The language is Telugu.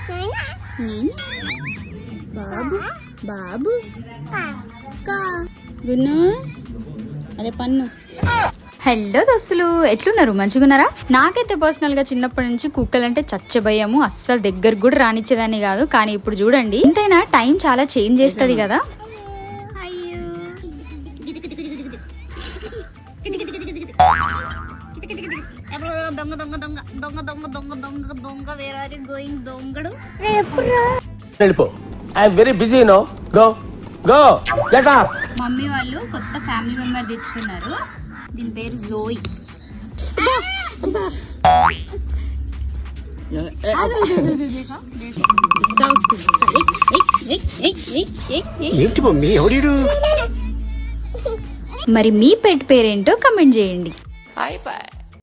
నేను బాబు బాబు కా గున్ను అదే పన్ను హలో దోస్తులు ఎట్లున్నారు మంచిగున్నారా నాకైతే పర్సనల్ గా చిన్నప్పటి నుంచి కుక్కలంటే చచ్చ భయము అస్సలు దగ్గర కూడా రానిచ్చేదాన్ని కాదు కానీ ఇప్పుడు చూడండి ఎంతైనా టైం చాలా చేంజ్ చేస్తుంది కదా దొంగ దొంగ దొంగ దొంగ దొంగ దొంగ దొంగ దొంగ వేర్ ఆర్ యు గోయింగ్ దొంగడు వెళ్ళిపో I'm very busy no go go get off mummy వాళ్ళు కొత్త ఫ్యామిలీ మెంబర్ తెచ్చుకున్నారు దీని పేరు జోయి ఏంటి మమ్మీ ఎవడీడు మరి మీ పెట్ పేరేంటో కమెంట్ చేయండి అయిపోయి